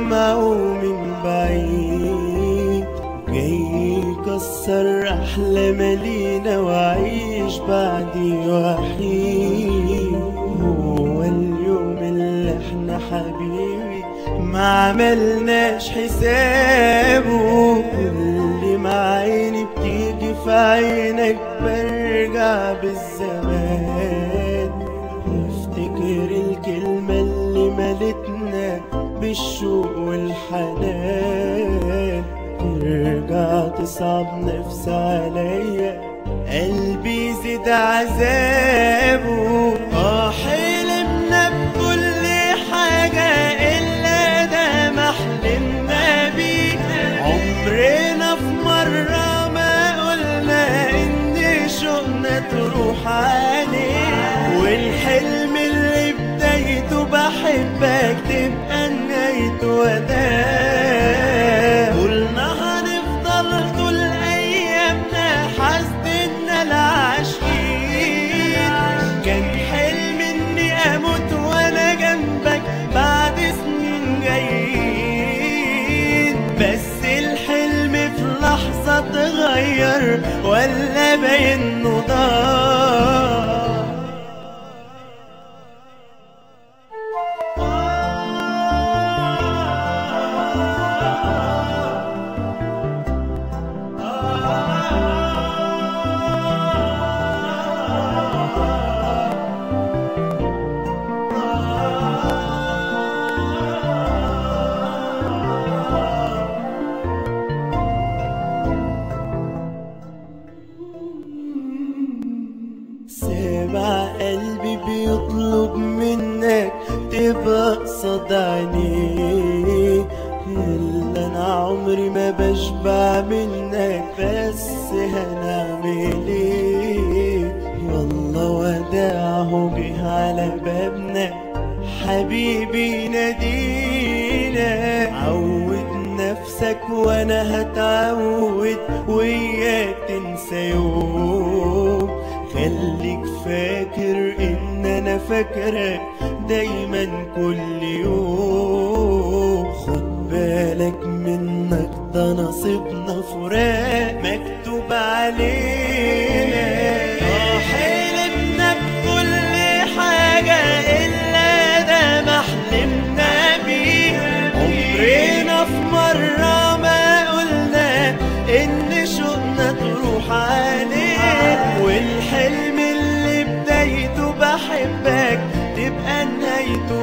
سمعه من بعيد جاي يكسر أحلام لينا وعيش بعدي وحيد هو اليوم اللي احنا حبيبي ما عملناش حسابه كل ما عيني بتيجي في عينك برجع بالزمان وافتكر الكلمة اللي ملتنا بالشوق والحنان ترجع تصعب نفس عليا قلبي زيد عذابه اه حلمنا بكل حاجة إلا ده ما حلمنا بيه عمرنا في مرة ما قلنا إن شوقنا تروح عليه والحلم اللي بدايته بحبك تبقى نهايته وداع قلنا هنفضل طول أيامنا حاسدنا العاشقين كان حلم إني أموت وأنا جنبك بعد سنين جايين بس الحلم في لحظة اتغير ولا باين إنه ضاع سامع قلبي بيطلب منك تبقى قصاد عينيه إلا أنا عمري ما بشبع منك بس هنعمل إيه يلا وداعه جه على بابنا حبيبي نادينا عود نفسك وانا هتعود وياك تنسى يوم خليك فاكر ان انا فاكرك دايما كل يوم خد بالك منك ده نصيبنا فراق مكتوب علينا اه حلمنا بكل حاجة إلا ده ما حلمنا بيه عمرنا في مرة ما قلنا إن شوقنا تروح عليه والحلم اللي بدايته بحبك تبقى نهايته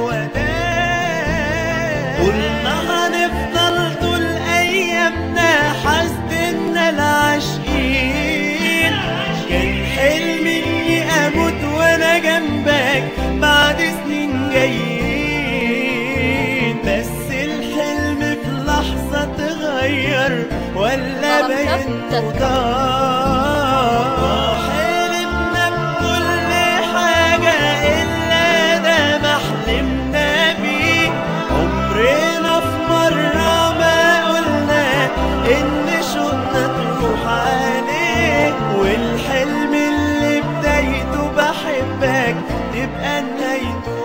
وداع قلنا هنفضل طول أيامنا حاسدنا العاشقين كان حلمي إني أموت وأنا جنبك بعد سنين جايين بس الحلم في لحظة اتغير ولا باين ضاع حلمنا بكل حاجة إلا ده ما حلمنا بيه عمرنا في مرة ما قلنا إن شوقنا تروح عليه والحلم اللي بدايته بحبك تبقى نهايته